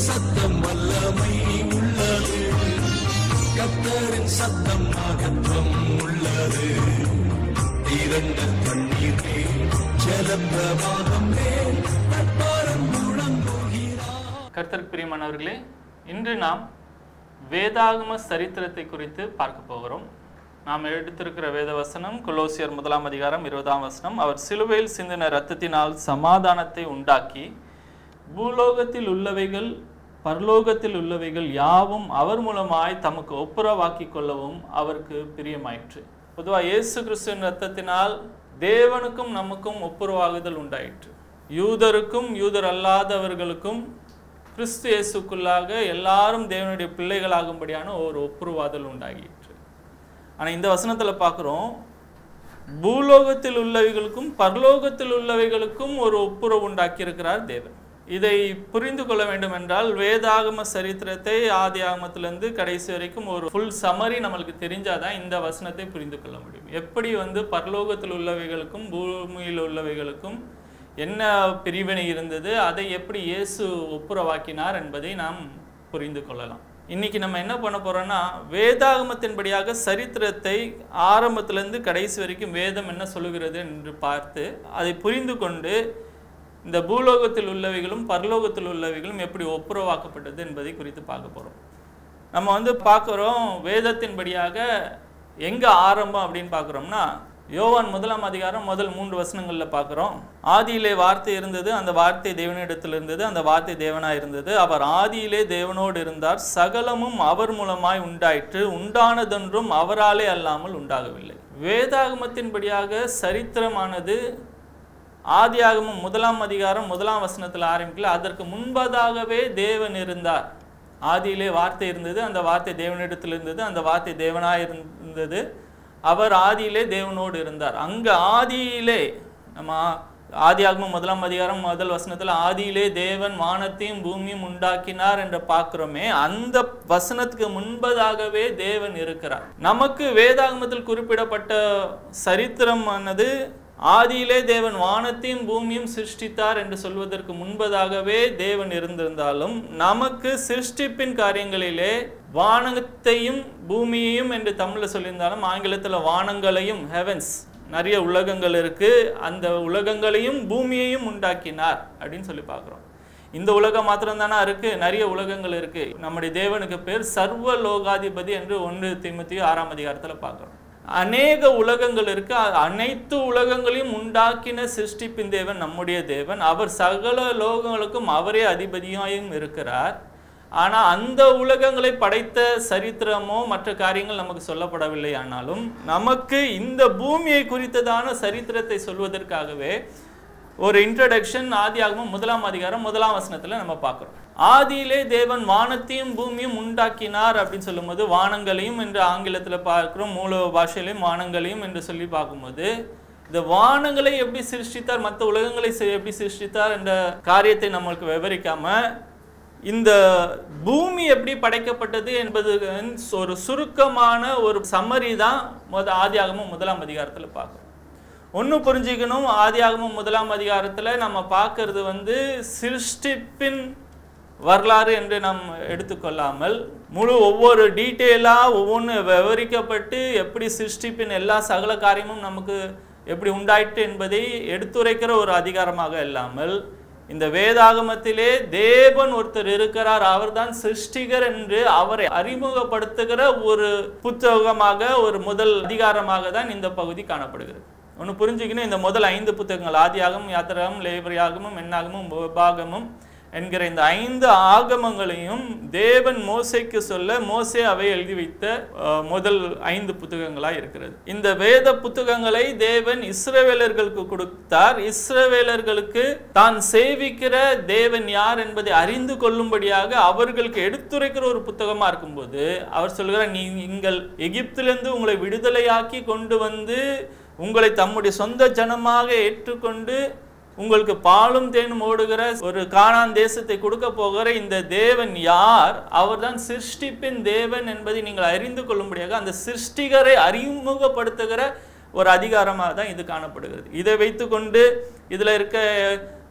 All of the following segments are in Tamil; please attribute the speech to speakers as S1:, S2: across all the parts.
S1: சத்தம் வல்லமை உள்ளது கத்தரின் சத்தம் மகத்துவம் உள்ளது திரண்ட தண்ணீர் மேல் ஜலப்பிரவாகம் மேல் கட்பாரம் முழங்குகிறார்
S2: கர்த்தருக்கு பிரியமானவர்களே இன்று நாம் வேதாகம சரித்திரத்தை குறித்து பார்க்க போகிறோம் நாம் எடுத்திருக்கிற வேத வசனம் கொலோசியர் முதலாம் அதிகாரம் இருபதாம் வசனம் அவர் சிலுவையில் சிந்தின இரத்தத்தினால் சமாதானத்தை உண்டாக்கி பூலோகத்தில் உள்ளவைகள் பரலோகத்தில் உள்ளவைகள் யாவும் அவர் மூலமாய் தமக்கு ஒப்புரவாக்கிக் கொள்ளவும் அவருக்கு பிரியமாயிற்று பொதுவாக இயேசு கிறிஸ்துவின் இரத்தத்தினால் தேவனுக்கும் நமக்கும் ஒப்புரவாகுதல் உண்டாயிற்று யூதருக்கும் யூதர் அல்லாதவர்களுக்கும் கிறிஸ்து இயேசுக்குள்ளாக எல்லாரும் தேவனுடைய பிள்ளைகளாகும்படியான ஒரு ஒப்புரவாதல் உண்டாகிற்று ஆனால் இந்த வசனத்தில் பார்க்குறோம் பூலோகத்தில் உள்ளவைகளுக்கும் பரலோகத்தில் உள்ளவைகளுக்கும் ஒரு ஒப்புரவு உண்டாக்கியிருக்கிறார் தேவன் இதை புரிந்து கொள்ள வேண்டும் என்றால் வேதாகம சரித்திரத்தை ஆதி ஆகமத்திலிருந்து கடைசி வரைக்கும் ஒரு ஃபுல் சமரி நம்மளுக்கு தெரிஞ்சாதான் இந்த வசனத்தை புரிந்து கொள்ள முடியும் எப்படி வந்து பரலோகத்தில் உள்ளவைகளுக்கும் பூமியில் உள்ளவைகளுக்கும் என்ன பிரிவினை இருந்தது அதை எப்படி இயேசு ஒப்புரவாக்கினார் என்பதை நாம் புரிந்து கொள்ளலாம் இன்னைக்கு நம்ம என்ன பண்ண போறோம்னா வேதாகமத்தின்படியாக சரித்திரத்தை ஆரம்பத்திலிருந்து கடைசி வரைக்கும் வேதம் என்ன சொல்லுகிறது என்று பார்த்து அதை புரிந்து கொண்டு இந்த பூலோகத்தில் உள்ளவைகளும் பரலோகத்தில் உள்ளவைகளும் எப்படி ஒப்புரவாக்கப்பட்டது என்பதை குறித்து பார்க்க போறோம் நம்ம வந்து பார்க்குறோம் வேதத்தின்படியாக எங்க ஆரம்பம் அப்படின்னு பார்க்குறோம்னா யோவான் முதலாம் அதிகாரம் முதல் மூன்று வசனங்கள்ல பார்க்குறோம் ஆதியிலே வார்த்தை இருந்தது அந்த வார்த்தை தேவனிடத்தில் இருந்தது அந்த வார்த்தை தேவனாய் இருந்தது அவர் ஆதியிலே தேவனோடு இருந்தார் சகலமும் அவர் மூலமாய் உண்டாயிற்று உண்டானதொன்றும் அவராலே அல்லாமல் உண்டாகவில்லை வேதாகமத்தின்படியாக சரித்திரமானது ஆதியாகமம் முதலாம் அதிகாரம் முதலாம் வசனத்தில் ஆரம்பிக்கல அதற்கு முன்பதாகவே தேவன் இருந்தார் ஆதியிலே வார்த்தை இருந்தது அந்த வார்த்தை தேவனிடத்தில் இருந்தது அந்த வார்த்தை தேவனாய் இருந்தது அவர் ஆதியிலே தேவனோடு இருந்தார் அங்க ஆதியிலே நம்ம ஆதியாகமம் முதலாம் அதிகாரம் முதல் வசனத்தில் ஆதியிலே தேவன் வானத்தையும் பூமியும் உண்டாக்கினார் என்று பார்க்கிறோமே அந்த வசனத்துக்கு முன்பதாகவே தேவன் இருக்கிறார் நமக்கு வேதாகமத்தில் குறிப்பிடப்பட்ட சரித்திரமானது ஆதியிலே தேவன் வானத்தையும் பூமியும் சிருஷ்டித்தார் என்று சொல்வதற்கு முன்பதாகவே தேவன் இருந்திருந்தாலும் நமக்கு சிருஷ்டிப்பின் காரியங்களிலே வானத்தையும் பூமியையும் என்று தமிழில் சொல்லியிருந்தாலும் ஆங்கிலத்தில் வானங்களையும் ஹெவன்ஸ் நிறைய உலகங்கள் இருக்கு அந்த உலகங்களையும் பூமியையும் உண்டாக்கினார் அப்படின்னு சொல்லி பார்க்குறோம் இந்த உலகம் மாத்திரம் தானே இருக்கு நிறைய உலகங்கள் இருக்கு நம்முடைய தேவனுக்கு பேர் சர்வ லோகாதிபதி என்று ஒன்று திமுத்தியும் ஆறாம் அதிகாரத்தில் பார்க்குறோம் அநேக உலகங்கள் இருக்கு அ- அனைத்து உலகங்களையும் உண்டாக்கின சிருஷ்டிப்பின் தேவன் நம்முடைய தேவன் அவர் சகல லோகங்களுக்கும் அவரே அதிபதியாயும் இருக்கிறார் ஆனா அந்த உலகங்களை படைத்த சரித்திரமோ மற்ற காரியங்கள் நமக்கு சொல்லப்படவில்லை ஆனாலும் நமக்கு இந்த பூமியை குறித்ததான சரித்திரத்தை சொல்வதற்காகவே ஒரு இன்ட்ரடக்ஷன் ஆதியாகமம் முதலாம் அதிகாரம் முதலாம் வசனத்துல நம்ம பார்க்கிறோம் ஆதியிலே தேவன் வானத்தையும் பூமியும் உண்டாக்கினார் அப்படின்னு சொல்லும்போது வானங்களையும் என்று ஆங்கிலத்துல பார்க்கிறோம் மூல பாஷையிலையும் வானங்களையும் என்று சொல்லி பார்க்கும்போது இந்த வானங்களை எப்படி சிருஷ்டித்தார் மற்ற உலகங்களை சி- எப்படி சிருஷ்டித்தார் என்ற காரியத்தை நம்மளுக்கு விவரிக்காம இந்த பூமி எப்படி படைக்கப்பட்டது என்பது ஒரு சுருக்கமான ஒரு சம்மரி தான் முத ஆதியாகமம் முதலாம் அதிகாரத்துல பார்க்கிறோம் ஒன்று புரிஞ்சுக்கணும் ஆதியாகமம் முதலாம் அதிகாரத்துல நம்ம பார்க்கறது வந்து சிருஷ்டிப்பின் வரலாறு என்று நாம் எடுத்துக்கொள்ளாமல் முழு ஒவ்வொரு டீட்டெயிலாக ஒவ்வொன்று விவரிக்கப்பட்டு எப்படி சிருஷ்டிப்பின் எல்லா சகல காரியமும் நமக்கு எப்படி உண்டாயிற்று என்பதை எடுத்துரைக்கிற ஒரு அதிகாரமாக இல்லாமல் இந்த வேதாகமத்திலே தேவன் ஒருத்தர் இருக்கிறார் அவர்தான் சிருஷ்டிகர் என்று அவரை அறிமுகப்படுத்துகிற ஒரு புத்தகமாக ஒரு முதல் அதிகாரமாக தான் இந்த பகுதி காணப்படுகிறது ஒன்று புரிஞ்சுக்கணும் இந்த முதல் ஐந்து புத்தகங்கள் ஆதியாகமும் யாத்திராகமும் லேபரியாகமும் எண்ணாகமும் உபாகமும் என்கிற இந்த ஐந்து ஆகமங்களையும் தேவன் மோசைக்கு சொல்ல மோசே அவை எழுதி வைத்த அஹ், முதல் ஐந்து புத்தகங்களாய் இருக்கிறது இந்த வேத புத்தகங்களை தேவன் இஸ்ரவேலர்களுக்கு கொடுத்தார் இஸ்ரவேலர்களுக்கு தான் சேவிக்கிற தேவன் யார் என்பதை அறிந்து கொள்ளும்படியாக அவர்களுக்கு எடுத்துரைக்கிற ஒரு புத்தகமா இருக்கும்போது அவர் சொல்கிறார் நீ நீங்கள் எகிப்திலிருந்து உங்களை விடுதலையாக்கி கொண்டு வந்து உங்களை தம்முடைய சொந்த ஜனமாக ஏற்றுக்கொண்டு உங்களுக்கு பாலும் தேனும் ஓடுகிற ஒரு கானான் தேசத்தை கொடுக்க போகிற இந்த தேவன் யார் அவர்தான் சிருஷ்டிப்பின் தேவன் என்பதை நீங்கள் அறிந்து கொள்ளும்படியாக அந்த சிருஷ்டிகரை அறிமுகப்படுத்துகிற ஒரு அதிகாரமாக தான் இது காணப்படுகிறது இதை வைத்துக்கொண்டு இதில் இருக்க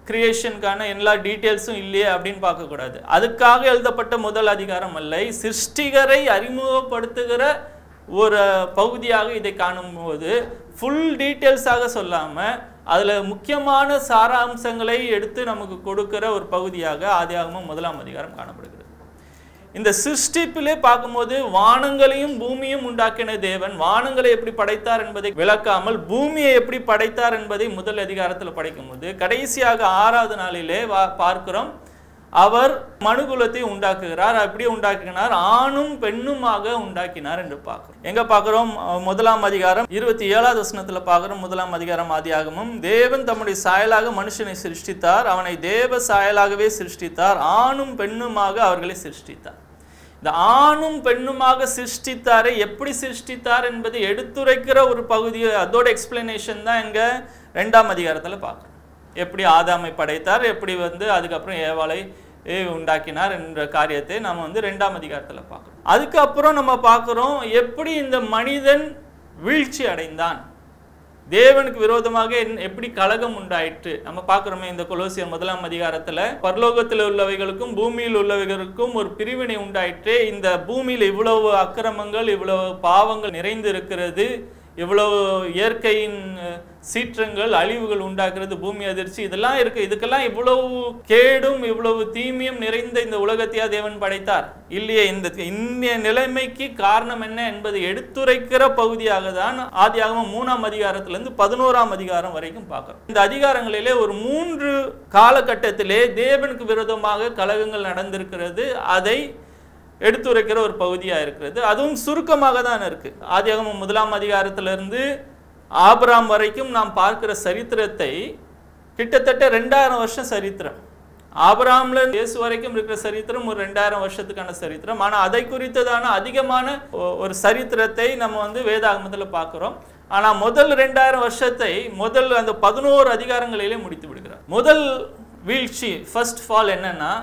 S2: கிரியேஷனுக்கான எல்லா டீட்டெயில்ஸும் இல்லையே அப்படின்னு பார்க்கக்கூடாது அதுக்காக எழுதப்பட்ட முதல் அதிகாரம் அல்ல சிருஷ்டிகரை அறிமுகப்படுத்துகிற ஒரு பகுதியாக இதை காணும்போது ஃபுல் டீட்டெயில்ஸாக சொல்லாமல் அதில் முக்கியமான சாராம்சங்களை எடுத்து நமக்கு கொடுக்கிற ஒரு பகுதியாக ஆதியாகமம் முதலாம் அதிகாரம் காணப்படுகிறது இந்த சிருஷ்டிப்பிலே பார்க்கும்போது வானங்களையும் பூமியும் உண்டாக்கின தேவன் வானங்களை எப்படி படைத்தார் என்பதை விளக்காமல் பூமியை எப்படி படைத்தார் என்பதை முதல் அதிகாரத்தில் படிக்கும்போது கடைசியாக ஆறாவது நாளிலே வா- பார்க்கிறோம் அவர் மனுகுலத்தை உண்டாக்குகிறார் அப்படி உண்டாக்கினார் ஆணும் பெண்ணுமாக உண்டாக்கினார் என்று பார்க்கிறோம் எங்க பார்க்கிறோம் அஹ், முதலாம் அதிகாரம் இருபத்தி ஏழாவது வசனத்துல பார்க்கிறோம் முதலாம் அதிகாரம் ஆதியாகமும் தேவன் தம்முடைய சாயலாக மனுஷனை சிருஷ்டித்தார் அவனை தேவ சாயலாகவே சிருஷ்டித்தார் ஆணும் பெண்ணுமாக அவர்களை சிருஷ்டித்தார் இந்த ஆணும் பெண்ணுமாக சிருஷ்டித்தாரை எப்படி சிருஷ்டித்தார் என்பதை எடுத்துரைக்கிற ஒரு பகுதி அதோட எக்ஸ்பிளனேஷன் தான் எங்க ரெண்டாம் அதிகாரத்துல பார்க்கிறோம் எப்படி ஆதாமை படைத்தார் எப்படி வந்து அதுக்கப்புறம் ஏவாளை ஏ, உண்டாக்கினார் என்ற காரியத்தை நம்ம வந்து ரெண்டாம் அதிகாரத்துல பார்க்கிறோம் அதுக்கப்புறம் நம்ம பார்க்கிறோம் எப்படி இந்த மனிதன் வீழ்ச்சி அடைந்தான் தேவனுக்கு விரோதமாக என்- எப்படி கலகம் உண்டாயிற்று நம்ம பார்க்கிறோமே இந்த கொலோசியர் முதலாம் அதிகாரத்துல பரலோகத்தில் உள்ளவைகளுக்கும் பூமியில் உள்ளவைகளுக்கும் ஒரு பிரிவினை உண்டாயிற்று இந்த பூமியில் இவ்வளவு அக்கிரமங்கள் இவ்வளவு பாவங்கள் நிறைந்து இருக்கிறது இவ்வளவு இயற்கையின் அஹ், சீற்றங்கள் அழிவுகள் உண்டாக்குறது பூமி அதிர்ச்சி இதெல்லாம் இருக்கு இதுக்கெல்லாம் இவ்வளவு கேடும் இவ்வளவு தீமையும் நிறைந்த இந்த உலகத்தையா தேவன் படைத்தார் இல்லையே இந்த இந்திய நிலைமைக்கு காரணம் என்ன என்பதை எடுத்துரைக்கிற பகுதியாக தான் ஆதியாகமம் மூணாம் அதிகாரத்திலிருந்து பதினோராம் அதிகாரம் வரைக்கும் பார்க்கிறோம் இந்த அதிகாரங்களிலே ஒரு மூன்று காலகட்டத்திலே தேவனுக்கு விரோதமாக கலகங்கள் நடந்திருக்கிறது அதை எடுத்துரைக்கிற ஒரு பகுதியா இருக்கிறது அதுவும் சுருக்கமாக தான் இருக்கு ஆதியாகமம் முதலாம் அதிகாரத்திலிருந்து ஆபிராம் வரைக்கும் நாம் பார்க்கிற சரித்திரத்தை கிட்டத்தட்ட ரெண்டாயிரம் வருஷம் சரித்திரம் ஆபிராம்ல இருந்து இயேசு வரைக்கும் இருக்கிற சரித்திரம் ஒரு ரெண்டாயிரம் வருஷத்துக்கான சரித்திரம் ஆனா அதை குறித்ததான அதிகமான ஒ- ஒரு சரித்திரத்தை நம்ம வந்து வேதாகமத்துல பார்க்கிறோம் ஆனா முதல் ரெண்டாயிரம் வருஷத்தை முதல் அந்த பதினோரு அதிகாரங்களிலே முடித்து விடுகிறார் முதல் வீழ்ச்சி ஃபர்ஸ்ட் ஃபால் என்னன்னா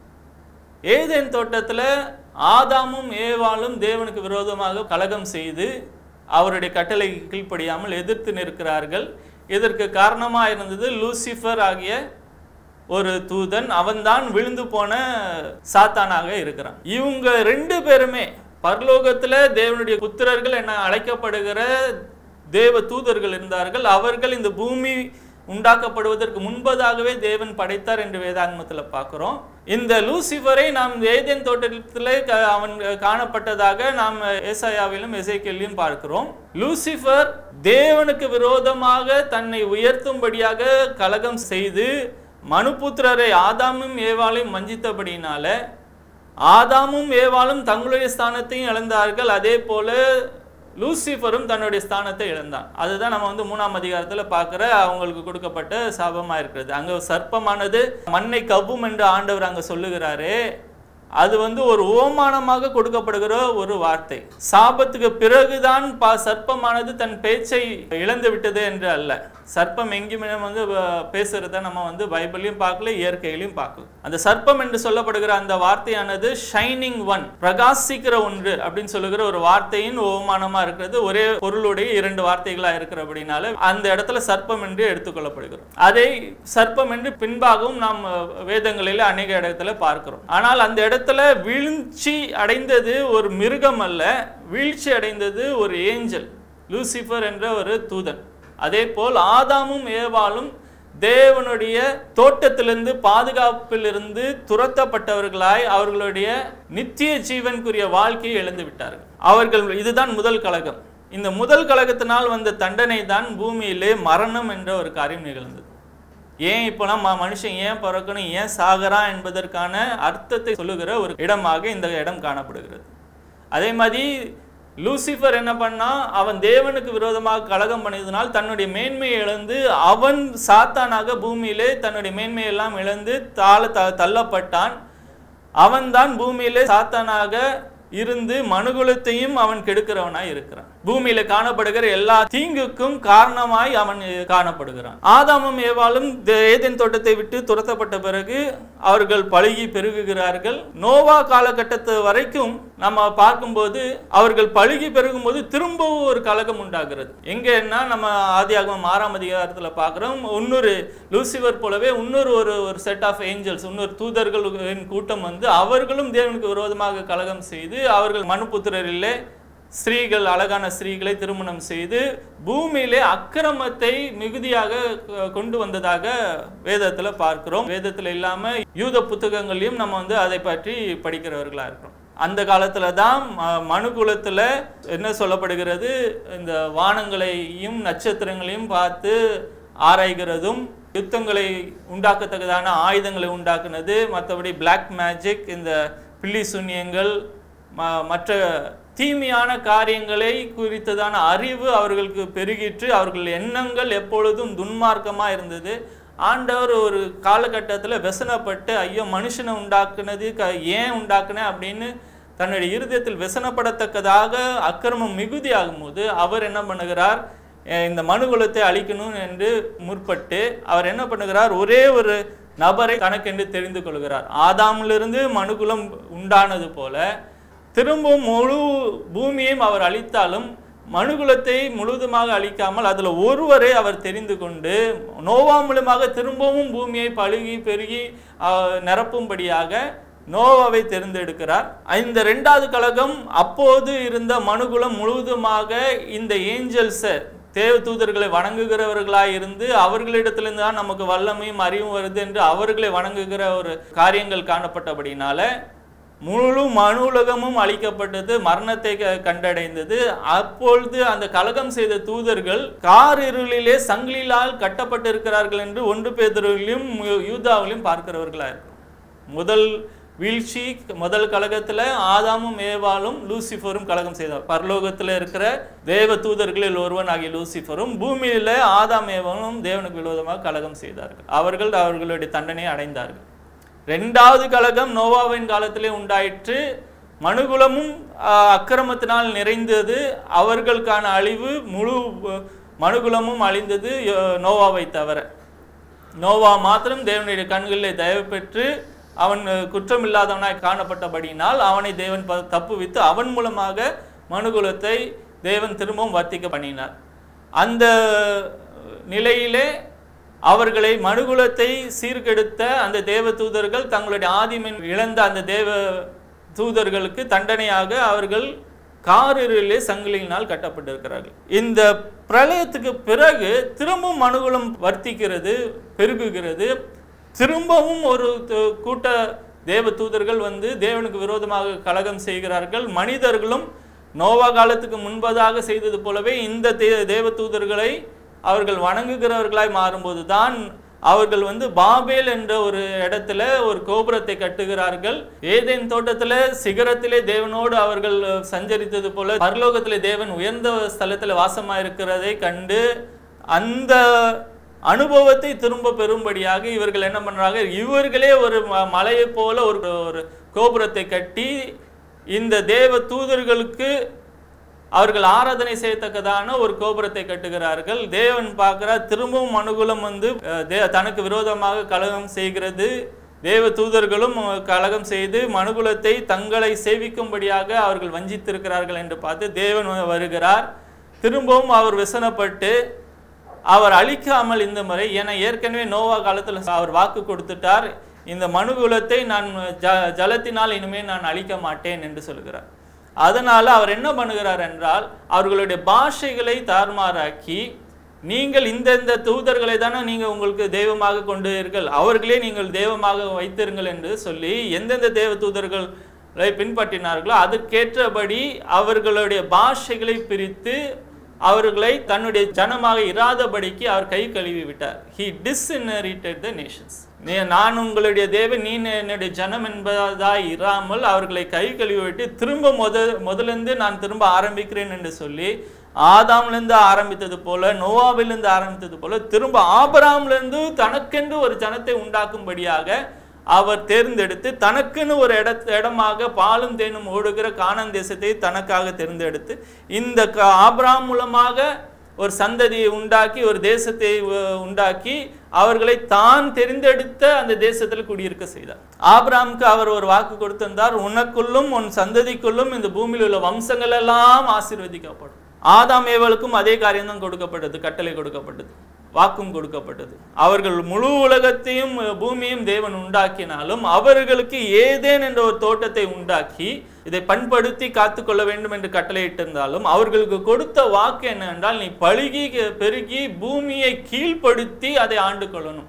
S2: ஏதேன் தோட்டத்துல ஆதாமும் ஏவாளும் தேவனுக்கு விரோதமாக கலகம் செய்து அவருடைய கட்டளை கீழ்ப்படியாமல் எதிர்த்து நிற்கிறார்கள் இதற்கு காரணமா இருந்தது லூசிஃபர் ஆகிய ஒரு தூதன் அவன்தான் விழுந்து போன சாத்தானாக இருக்கிறான் இவங்க ரெண்டு பேருமே பரலோகத்துல தேவனுடைய புத்திரர்கள் என அழைக்கப்படுகிற தேவ தூதர்கள் இருந்தார்கள் அவர்கள் இந்த பூமி உண்டாக்கப்படுவதற்கு முன்பதாகவே தேவன் படைத்தார் என்று வேதாகமத்துல பார்க்கிறோம் இந்த லூசிஃபரை நாம் ஏதேன் தோட்டத்திலே க- அவன் காணப்பட்டதாக நாம் ஏசாயாவிலும் எசேக்கியலிலும் பார்க்கிறோம் லூசிஃபர் தேவனுக்கு விரோதமாக தன்னை உயர்த்தும்படியாக கலகம் செய்து மனுபுத்திரரை ஆதாமும் ஏவாளையும் வஞ்சித்தபடியினால ஆதாமும் ஏவாளும் தங்களுடைய ஸ்தானத்தையும் இழந்தார்கள் அதே போல லூசிஃபரும் தன்னுடைய ஸ்தானத்தை இழந்தான் அதுதான் நம்ம வந்து மூணாம் அதிகாரத்துல பார்க்கிற அவங்களுக்கு கொடுக்கப்பட்ட சாபமா இருக்கிறது அங்க சர்ப்பமானது மண்ணை கவ்வும் என்று ஆண்டவர் அங்க சொல்லுகிறாரு அது வந்து ஒரு ஓமானமாக கொடுக்கப்படுகிற ஒரு வார்த்தை சாபத்துக்கு பிறகுதான் பா சர்ப்பமானது தன் பேச்சை இழந்து விட்டது என்று அல்ல சர்ப்பம் எங்கேயுமே நம்ம வந்து அஹ், பேசுறத நம்ம வந்து பைபிளையும் பார்க்கல இயற்கையிலையும் பார்க்கல அந்த சர்ப்பம் என்று சொல்லப்படுகிற அந்த வார்த்தையானது ஷைனிங் ஒன் பிரகாசிக்கிற ஒன்று அப்படின்னு சொல்லுகிற ஒரு வார்த்தையின் ஓமானமா இருக்கிறது ஒரே பொருளுடைய இரண்டு வார்த்தைகளா இருக்கிறபடினால அந்த இடத்துல சர்ப்பம் என்று எடுத்துக்கொள்ளப்படுகிறோம் அதை சர்ப்பம் என்று பின்பாகவும் நாம் அஹ், வேதங்களில் அநேக இடத்துல பார்க்கிறோம் ஆனால் அந்த இடத்துல வீழ்ச்சி அடைந்தது ஒரு மிருகம் அல்ல வீழ்ச்சி அடைந்தது ஒரு ஏஞ்சல் லூசிஃபர் என்ற ஒரு தூதன் அதே போல் ஆதாமும் ஏவாளும் தேவனுடைய தோட்டத்திலிருந்து பாதுகாப்பிலிருந்து துரத்தப்பட்டவர்களாய் அவர்களுடைய நித்திய ஜீவனுக்குரிய வாழ்க்கையை இழந்து விட்டார்கள் அவர்கள் இதுதான் முதல் கலகம் இந்த முதல் கலகத்தினால் வந்த தண்டனை தான் பூமியிலே மரணம் என்ற ஒரு காரியம் நிகழ்ந்தது ஏன் இப்போலாம் ம- மனுஷன் ஏன் பிறக்கணும் ஏன் சாகறான் என்பதற்கான அர்த்தத்தை சொல்லுகிற ஒரு இடமாக இந்த இடம் காணப்படுகிறது அதே மாதிரி லூசிஃபர் என்ன பண்ணா அவன் தேவனுக்கு விரோதமாக கலகம் பண்ணியதனால் தன்னுடைய மேன்மையை இழந்து அவன் சாத்தானாக பூமியிலே தன்னுடைய மேன்மையெல்லாம் இழந்து தாழ த தள்ளப்பட்டான் அவன்தான் பூமியிலே சாத்தானாக இருந்து மனுகுலத்தையும் அவன் கெடுக்கிறவனாய் இருக்கிறான் பூமியில காணப்படுகிற எல்லா தீங்குக்கும் காரணமாய் அவன் காணப்படுகிறான் ஆதாமும் ஏவாளும் தே- ஏதேன் தோட்டத்தை விட்டு துரத்தப்பட்ட பிறகு அவர்கள் பழுகி பெருகுகிறார்கள் நோவா காலகட்டத்து வரைக்கும் நம்ம பார்க்கும்போது அவர்கள் பழுகி பெருகும்போது திரும்பவும் ஒரு கலகம் உண்டாகிறது எங்கன்னா நம்ம ஆதியாகமம் ஆறாம் அதிகாரத்துல பார்க்கிறோம் இன்னொரு லூசிபர் போலவே இன்னொரு ஒரு ஒரு செட் ஆஃப் ஏஞ்சல்ஸ் இன்னொரு தூதர்களின் கூட்டம் வந்து அவர்களும் தேவனுக்கு விரோதமாக கலகம் செய்து அவர்கள் மனுபுத்திரரிலே ஸ்திரீகள் அழகான ஸ்திரீகளை திருமணம் செய்து பூமியிலே அக்கிரமத்தை மிகுதியாக அஹ், கொண்டு வந்ததாக வேதத்துல பார்க்கிறோம் வேதத்துல இல்லாம யூத புத்தகங்களையும் நம்ம வந்து அதை பற்றி படிக்கிறவர்களா இருக்கிறோம் அந்த காலத்துல தான் ம- மனுகுலத்துல என்ன சொல்லப்படுகிறது இந்த வானங்களையும் நட்சத்திரங்களையும் பார்த்து ஆராய்கிறதும் யுத்தங்களை உண்டாக்கத்தக்கதான ஆயுதங்களை உண்டாக்குனது மற்றபடி Black மேஜிக் இந்த பில்லி சூன்யங்கள் ம- மற்ற தீமையான காரியங்களை குறித்ததான அறிவு அவர்களுக்கு பெருகிற்று அவர்கள் எண்ணங்கள் எப்பொழுதும் துன்மார்க்கமா இருந்தது ஆண்டவர் ஒரு காலகட்டத்தில் வெசனப்பட்டு ஐயோ மனுஷனை உண்டாக்குனது க ஏன் உண்டாக்குனேன் அப்படின்னு தன்னுடைய இருதயத்தில் வெசனப்படத்தக்கதாக அக்கிரமம் மிகுதி ஆகும்போது அவர் என்ன பண்ணுகிறார் அஹ் இந்த மனுகுலத்தை அழிக்கணும் என்று முற்பட்டு அவர் என்ன பண்ணுகிறார் ஒரே ஒரு நபரை கணக்கென்று தெரிந்து கொள்கிறார் ஆதாமிலிருந்து மனுகுலம் உண்டானது போல திரும்பவும் முழு பூமியையும் அவர் அழித்தாலும் மனுகுலத்தை முழுவதுமாக அழிக்காமல் அதுல ஒருவரை அவர் தெரிந்து கொண்டு நோவா மூலமாக திரும்பவும் பூமியை பழுகி பெருகி ஆஹ், நிரப்பும்படியாக நோவாவை தேர்ந்தெடுக்கிறார் இந்த ரெண்டாவது கழகம் அப்போது இருந்த மனுகுலம் முழுவதுமாக இந்த ஏஞ்சல்ஸை தேவ தூதர்களை வணங்குகிறவர்களாய் இருந்து அவர்களிடத்திலிருந்து தான் நமக்கு வல்லமையும் அறிவும் வருது என்று அவர்களை வணங்குகிற ஒரு காரியங்கள் காணப்பட்டபடினால முழு மனு உலகமும் அழிக்கப்பட்டது மரணத்தை க- கண்டடைந்தது அப்பொழுது அந்த கலகம் செய்த தூதர்கள் கார் இருளிலே சங்கிலியால் கட்டப்பட்டிருக்கிறார்கள் என்று ஒன்று பேதரிலும் யூதாவிலும் பார்க்கிறவர்களா இருக்கும் முதல் வீழ்ச்சி முதல் கழகத்துல ஆதாமும் ஏவாளும் லூசிஃபரும் கலகம் செய்தார் பரலோகத்துல இருக்கிற தேவ தூதர்களில் ஒருவன் ஆகிய லூசிஃபரும் பூமியில ஆதாம் ஏவாளும் தேவனுக்கு விரோதமாக கலகம் செய்தார்கள் அவர்கள் அவர்களுடைய தண்டனையை அடைந்தார்கள் ரெண்டாவது கலகம் நோவாவின் காலத்திலே உண்டாயிற்று மனுகுலமும் ஆஹ், அக்கிரமத்தினால் நிறைந்தது அவர்களுக்கான அழிவு முழு அஹ், மனுகுலமும் அழிந்தது யோ- நோவாவை தவிர நோவா மாத்திரம் தேவனுடைய கண்களிலே தயவு பெற்று அவன் அஹ், குற்றமில்லாதவனாய் காணப்பட்டபடியினால் அவனை தேவன் ப- தப்புவித்து அவன் மூலமாக மனுகுலத்தை தேவன் திரும்பவும் வர்த்திக்க பண்ணினார் அந்த நிலையிலே அவர்களை மனுகுலத்தை சீர்கெடுத்த அந்த தேவ தூதர்கள் தங்களுடைய ஆதிமன் இழந்த அந்த தேவ தூதர்களுக்கு தண்டனையாக அவர்கள் காரிலே சங்கிலியினால் கட்டப்பட்டிருக்கிறார்கள் இந்த பிரளயத்துக்கு பிறகு திரும்பவும் மனுகுலம் வர்த்திக்கிறது பெருகுகிறது திரும்பவும் ஒரு து- கூட்ட தேவ தூதர்கள் வந்து தேவனுக்கு விரோதமாக கலகம் செய்கிறார்கள் மனிதர்களும் நோவா காலத்துக்கு முன்பதாக செய்தது போலவே இந்த தே- தேவ தூதர்களை அவர்கள் வணங்குகிறவர்களாய் மாறும்போது தான் அவர்கள் வந்து பாபேல் என்ற ஒரு இடத்துல ஒரு கோபுரத்தை கட்டுகிறார்கள் ஏதேன் தோட்டத்துல சிகரத்திலே தேவனோடு அவர்கள் சஞ்சரித்தது போல பரலோகத்திலே தேவன் உயர்ந்த ஸ்தலத்துல வாசமா இருக்கிறதை கண்டு அந்த அனுபவத்தை திரும்ப பெறும்படியாக இவர்கள் என்ன பண்றாங்க இவர்களே ஒரு ம- மலையைப் போல ஒரு ஒரு கோபுரத்தை கட்டி இந்த தேவ தூதர்களுக்கு அவர்கள் ஆராதனை செய்யத்தக்கதான ஒரு கோபுரத்தை கட்டுகிறார்கள் தேவன் பார்க்கிறார் திரும்பவும் மனுகுலம் வந்து அஹ், தே- தனக்கு விரோதமாக கலகம் செய்கிறது தேவ தூதர்களும் அஹ், கலகம் செய்து மனுகுலத்தை தங்களை சேவிக்கும்படியாக அவர்கள் வஞ்சித்திருக்கிறார்கள் என்று பார்த்து தேவன் வருகிறார் திரும்பவும் அவர் விசனப்பட்டு அவர் அழிக்காமல் இந்த முறை என ஏற்கனவே நோவா காலத்தில் அவர் வாக்கு கொடுத்துட்டார் இந்த மனுகுலத்தை நான் ஜ ஜலத்தினால் இனிமேல் நான் அழிக்க மாட்டேன் என்று சொல்கிறார் அதனால அவர் என்ன பண்ணுகிறார் என்றால் அவர்களுடைய பாஷைகளை தாறுமாறாக்கி நீங்கள் இந்தந்த தூதர்களை தானே நீங்க உங்களுக்கு தெய்வமாக கொண்டீர்கள் அவர்களே நீங்கள் தெய்வமாக வைத்திருங்கள் என்று சொல்லி எந்தெந்த தேவ தூதர்களை பின்பற்றினார்களோ அதற்கேற்றபடி அவர்களுடைய பாஷைகளை பிரித்து அவர்களை தன்னுடைய ஜனமாக இராதபடிக்கு அவர் கை கழுவி விட்டார் ஹி டிஸ்இன்ஹெரிட்டட் த நேஷன்ஸ் நீ நான் உங்களுடைய தேவன் நீ என்னுடைய ஜனம் என்பதாய் இராமல் அவர்களை கை கழுவி விட்டு திரும்ப முத முதலிருந்து நான் திரும்ப ஆரம்பிக்கிறேன் என்று சொல்லி ஆதாம்லேருந்து ஆரம்பித்தது போல நோவாவிலிருந்து ஆரம்பித்தது போல திரும்ப ஆபராம்லேருந்து தனக்கென்று ஒரு ஜனத்தை உண்டாக்கும்படியாக அவர் தேர்ந்தெடுத்து தனக்குன்னு ஒரு இட இடமாக பாலும் தேனும் ஓடுகிற கானான் தேசத்தை தனக்காக தேர்ந்தெடுத்து இந்த க- ஆபிரகாம் மூலமாக ஒரு சந்ததியை உண்டாக்கி ஒரு தேசத்தை அஹ், உண்டாக்கி அவர்களை தான் தெரிந்தெடுத்த அந்த தேசத்தில் குடியிருக்க செய்தார் ஆபிரகாமுக்கு அவர் ஒரு வாக்கு கொடுத்திருந்தார் உனக்குள்ளும் உன் சந்ததிக்குள்ளும் இந்த பூமியில் உள்ள வம்சங்கள் எல்லாம் ஆசீர்வதிக்கப்படும் ஆதாம் ஏவலுக்கும் அதே காரியம்தான் கொடுக்கப்பட்டது கட்டளை கொடுக்கப்பட்டது வாக்கும் கொடுக்கப்பட்டது அவர்கள் முழு உலகத்தையும் அஹ், பூமியையும் தேவன் உண்டாக்கினாலும் அவர்களுக்கு ஏதேன் என்ற ஒரு தோட்டத்தை உண்டாக்கி இதை பண்படுத்தி காத்துக்கொள்ள வேண்டும் என்று கட்டளையிட்டிருந்தாலும் அவர்களுக்கு கொடுத்த வாக்கு என்னவென்றால் நீ பழுகி பெருகி பூமியை கீழ்ப்படுத்தி அதை ஆண்டு கொள்ளணும்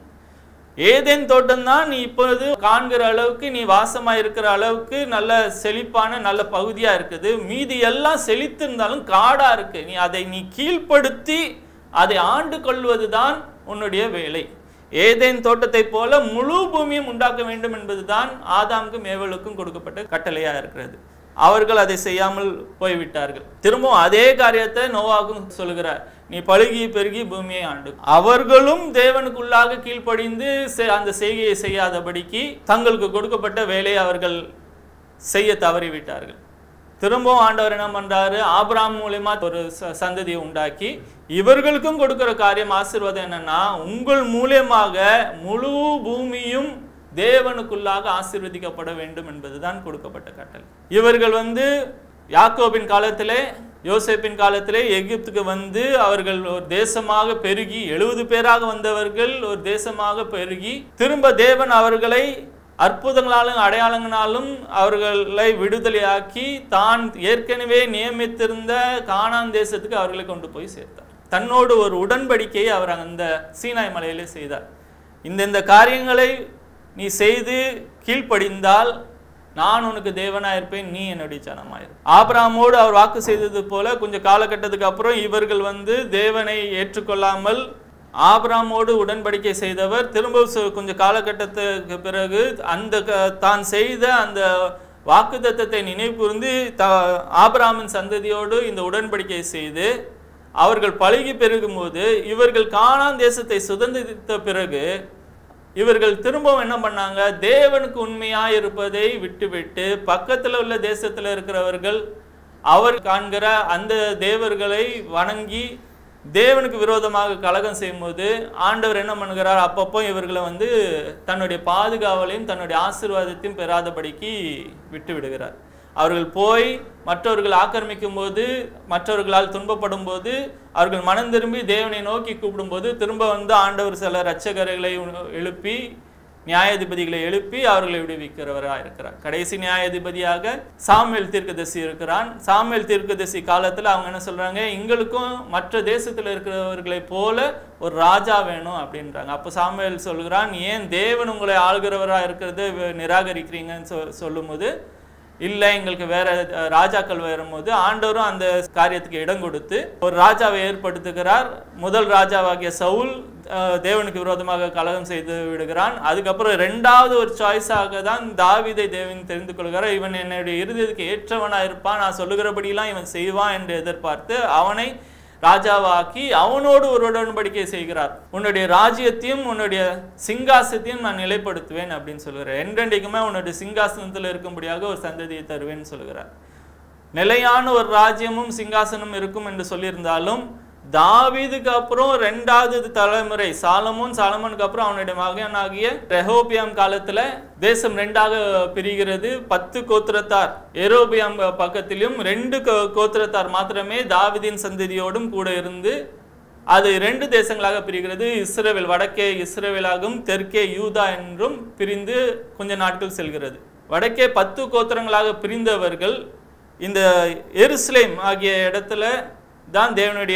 S2: ஏதேன் தோட்டம் தான் நீ இப்பொழுது காண்கிற அளவுக்கு நீ வாசமா இருக்கிற அளவுக்கு நல்ல செழிப்பான நல்ல பகுதியா இருக்குது மீதி எல்லாம் செழித்திருந்தாலும் காடா இருக்கு நீ அதை நீ கீழ்ப்படுத்தி அதை ஆண்டு கொள்வதுதான் உன்னுடைய வேலை ஏதேன் தோட்டத்தை போல முழு பூமியும் உண்டாக்க வேண்டும் என்பதுதான் ஆதாமுக்கும் ஏவலுக்கும் கொடுக்கப்பட்ட கட்டளையா இருக்கிறது அவர்கள் அதை செய்யாமல் போய்விட்டார்கள் திரும்பவும் அதே காரியத்தை நோவாக்கும் சொல்கிறார் நீ பழுகி பெருகி பூமியை ஆண்டு அவர்களும் தேவனுக்குள்ளாக கீழ்ப்படிந்து செ- அந்த செய்கையை செய்யாதபடிக்கு தங்களுக்கு கொடுக்கப்பட்ட வேலையை அவர்கள் செய்ய தவறிவிட்டார்கள் திரும்பவும் ஆண்டவர் என்ன பண்றாரு ஆபிராம் மூலியமா ஒரு ச- சந்ததியை உண்டாக்கி இவர்களுக்கும் கொடுக்கிற காரியம் ஆசீர்வாதம் என்னன்னா உங்கள் மூலியமாக முழு பூமியும் தேவனுக்குள்ளாக ஆசீர்வதிக்கப்பட வேண்டும் என்பதுதான் கொடுக்கப்பட்ட கட்டளை இவர்கள் வந்து யாக்கோபின் காலத்திலே யோசேப்பின் காலத்திலே எகிப்துக்கு வந்து அவர்கள் ஒரு தேசமாக பெருகி எழுபது பேராக வந்தவர்கள் ஒரு தேசமாக பெருகி திரும்ப தேவன் அவர்களை அற்புதங்களாலும் அடையாளங்களாலும் அவர்களை விடுதலையாக்கி தான் ஏற்கனவே நியமித்திருந்த கானான் தேசத்துக்கு அவர்களை கொண்டு போய் சேர்த்தார் தன்னோடு ஒரு உடன்படிக்கையை அவர் அந்த சீனாய் மலையிலே செய்தார் இந்தந்த காரியங்களை நீ செய்து கீழ்ப்படிந்தால் நான் உனக்கு தேவனா இருப்பேன் நீ என்னுடைய ஜனமாயிரு ஆபிரகாமோடு அவர் வாக்கு செய்தது போல கொஞ்சம் காலகட்டத்துக்கு அப்புறம் இவர்கள் வந்து தேவனை ஏற்றுக்கொள்ளாமல் ஆபிரகாமோடு உடன்படிக்கை செய்தவர் திரும்ப சு- கொஞ்சம் காலகட்டத்துக்கு பிறகு அந்த க- தான் செய்த அந்த வாக்குத்தத்தத்தை நினைவு கூர்ந்து த ஆபிரகாமின் சந்ததியோடு இந்த உடன்படிக்கை செய்து அவர்கள் பழகி பெருகும்போது இவர்கள் கானான் தேசத்தை சுதந்திரித்த பிறகு இவர்கள் திரும்பவும் என்ன பண்ணாங்க தேவனுக்கு உண்மையா இருப்பதை விட்டுவிட்டு பக்கத்துல உள்ள தேசத்துல இருக்கிறவர்கள் அவர் காண்கிற அந்த தேவர்களை வணங்கி தேவனுக்கு விரோதமாக கலகம் செய்யும்போது ஆண்டவர் என்ன பண்ணுகிறார் அப்பப்போ இவர்களை வந்து தன்னுடைய பாதுகாவலையும் தன்னுடைய ஆசீர்வாதத்தையும் பெறாதபடிக்கு விட்டு விடுகிறார் அவர்கள் போய் மற்றவர்கள் ஆக்கிரமிக்கும் போது மற்றவர்களால் துன்பப்படும் போது அவர்கள் மனம் திரும்பி தேவனை நோக்கி கூப்பிடும்போது திரும்ப வந்து ஆண்டவர் சில இரட்சகர்களை எழுப்பி நியாயாதிபதிகளை எழுப்பி அவர்களை விடுவிக்கிறவராக இருக்கிறார் கடைசி நியாயாதிபதியாக சாமுவேல் தீர்க்கதரிசி இருக்கிறான் சாமுவேல் தீர்க்கதரிசி காலத்துல அவங்க என்ன சொல்றாங்க எங்களுக்கும் மற்ற தேசத்துல இருக்கிறவர்களைப் போல ஒரு ராஜா வேணும் அப்படின்றாங்க அப்போ சாமுவேல் சொல்கிறான் ஏன் தேவன் உங்களை ஆளுகிறவராக இருக்கிறது நிராகரிக்கிறீங்கன்னு சொ சொல்லும்போது இல்லை எங்களுக்கு வேற அஹ், ராஜாக்கள் வரும்போது ஆண்டவரும் அந்த காரியத்துக்கு இடம் கொடுத்து ஒரு ராஜாவை ஏற்படுத்துகிறார் முதல் ராஜாவாகிய சவுல் அஹ், தேவனுக்கு விரோதமாக கலகம் செய்து விடுகிறான் அதுக்கப்புறம் ரெண்டாவது ஒரு சாய்ஸாக தான் தாவீதை தேவன் தெரிந்து கொள்கிறார் இவன் என்னுடைய இருதயத்துக்கு ஏற்றவனா இருப்பான் நான் சொல்லுகிறபடியெல்லாம் இவன் செய்வான் என்று எதிர்பார்த்து அவனை ராஜாவாக்கி அவனோடு ஒரு உடன்படிக்கை செய்கிறார் உன்னுடைய ராஜ்யத்தையும் உன்னுடைய சிங்காசத்தையும் நான் நிலைப்படுத்துவேன் அப்படின்னு சொல்கிறார் என்றென்றைக்குமே உன்னுடைய சிங்காசனத்தில் இருக்கும்படியாக ஒரு சந்ததியை தருவேன்னு சொல்கிறார் நிலையான ஒரு ராஜ்யமும் சிங்காசனமும் இருக்கும் என்று சொல்லியிருந்தாலும் தாவீதுக்கு அப்புறம் ரெண்டாவது தலைமுறை சாலமோன் சாலமோனுக்கு அப்புறம் அவனுடைய மகனாகிய ரெஹோபியாம் காலத்துல தேசம் ரெண்டாக பிரிகிறது பத்து கோத்திரத்தார் எரோபியாம் பக்கத்திலும் ரெண்டு கோ- கோத்திரத்தார் மாத்திரமே தாவீதின் சந்ததியோடும் கூட இருந்து அது ரெண்டு தேசங்களாக பிரிகிறது இஸ்ரவேல் வடக்கே இஸ்ரவேலாகவும் தெற்கே யூதா என்றும் பிரிந்து கொஞ்ச நாட்கள் செல்கிறது வடக்கே பத்து கோத்திரங்களாக பிரிந்தவர்கள் இந்த எருசலேம் ஆகிய இடத்துல தான் தேவனுடைய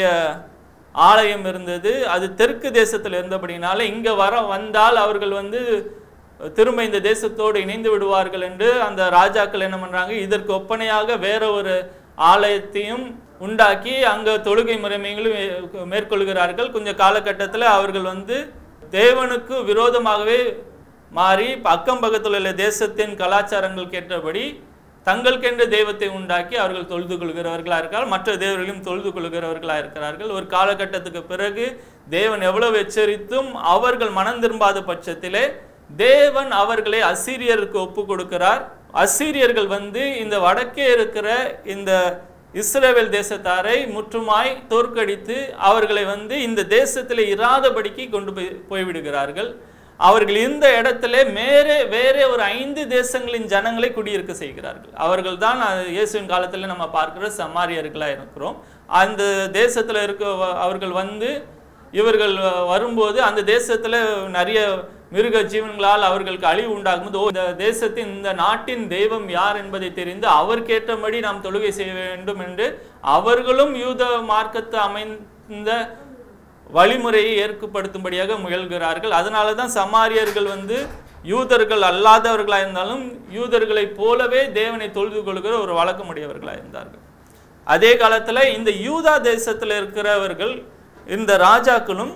S2: ஆலயம் இருந்தது அது தெற்கு தேசத்தில் இருந்தபடினால இங்க வர வந்தால் அவர்கள் வந்து திரும்ப இந்த தேசத்தோடு இணைந்து விடுவார்கள் என்று அந்த ராஜாக்கள் என்ன பண்றாங்க இதற்கு ஒப்பனையாக வேற ஒரு ஆலயத்தையும் உண்டாக்கி அங்க தொழுகை முறைமைகளும் மே- மேற்கொள்கிறார்கள் கொஞ்சம் காலகட்டத்தில் அவர்கள் வந்து தேவனுக்கு விரோதமாகவே மாறி அக்கம் பக்கத்தில் உள்ள தேசத்தின் கலாச்சாரங்கள் கேட்டபடி தங்களுக்கென்று தெய்வத்தை உண்டாக்கி அவர்கள் தொழுது கொள்கிறவர்களாக இருக்கிறார்கள் மற்ற தேவர்களையும் தொழுது கொள்கிறவர்களாக இருக்கிறார்கள் ஒரு காலகட்டத்துக்கு பிறகு தேவன் எவ்வளவு எச்சரித்தும் அவர்கள் மனம் திரும்பாத பட்சத்திலே தேவன் அவர்களை அசீரியருக்கு ஒப்பு கொடுக்கிறார் அசீரியர்கள் வந்து இந்த வடக்கே இருக்கிற இந்த இஸ்ரவேல் தேசத்தாரை முற்றுமாய் தோற்கடித்து அவர்களை வந்து இந்த தேசத்தில் இராதபடிக்கு கொண்டு போய் போய்விடுகிறார்கள் அவர்கள் இந்த இடத்துல மேலே வேற ஒரு ஐந்து தேசங்களின் ஜனங்களை குடியிருக்க செய்கிறார்கள் அவர்கள் தான் இயேசுவின் காலத்தில் நம்ம பார்க்கிற சமாரியர்களா இருக்கிறோம் அந்த தேசத்துல இருக்க அவர்கள் வந்து இவர்கள் வரும்போது அந்த தேசத்துல நிறைய மிருக ஜீவன்களால் அவர்களுக்கு அழிவு உண்டாகும்போது "ஓ, இந்த தேசத்தின் இந்த நாட்டின் தெய்வம் யார் என்பதை தெரிந்து அவருக்கேற்றபடி நாம் தொழுகை செய்ய வேண்டும் என்று அவர்களும் யூத மார்க்கத்து அமைந்த வழிமுறையை ஏற்படுத்தும்படியாக முயல்கிறார்கள் அதனால தான் சமாரியர்கள் வந்து யூதர்கள் அல்லாதவர்களாக இருந்தாலும் யூதர்களைப் போலவே தேவனை தொழுது கொள்கிற ஒரு வழக்கமுடையவர்களாக இருந்தார்கள் அதே காலத்துல இந்த யூதா தேசத்துல இருக்கிறவர்கள் இந்த ராஜாக்களும்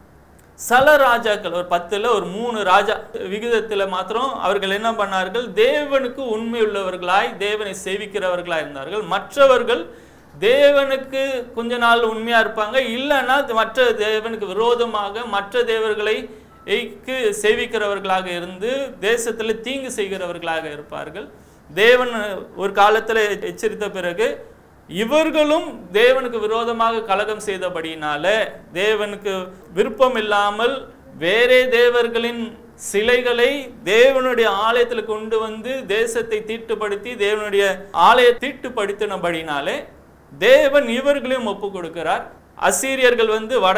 S2: சல ராஜாக்கள் ஒரு பத்துல ஒரு மூணு ராஜா விகிதத்துல மாத்திரம் அவர்கள் என்ன பண்ணார்கள் தேவனுக்கு உண்மை உள்ளவர்களாய் தேவனை சேவிக்கிறவர்களாய் இருந்தார்கள் மற்றவர்கள் தேவனுக்கு கொஞ்ச நாள் உண்மையா இருப்பாங்க இல்லைன்னா மற்ற தேவனுக்கு விரோதமாக மற்ற தேவர்களை க்கு சேவிக்கிறவர்களாக இருந்து தேசத்துல தீங்கு செய்கிறவர்களாக இருப்பார்கள் தேவன் ஒரு காலத்துல எச்சரித்த பிறகு இவர்களும் தேவனுக்கு விரோதமாக கலகம் செய்தபடியினால தேவனுக்கு விருப்பம் இல்லாமல் வேறே தேவர்களின் சிலைகளை தேவனுடைய ஆலயத்தில் கொண்டு வந்து தேசத்தை தீட்டுப்படுத்தி தேவனுடைய ஆலய தீட்டுப்படுத்தினபடினாலே தேவன் இவர்களையும் ஒப்பு கொடுக்கிறார் அசீரியர்கள் வந்து வட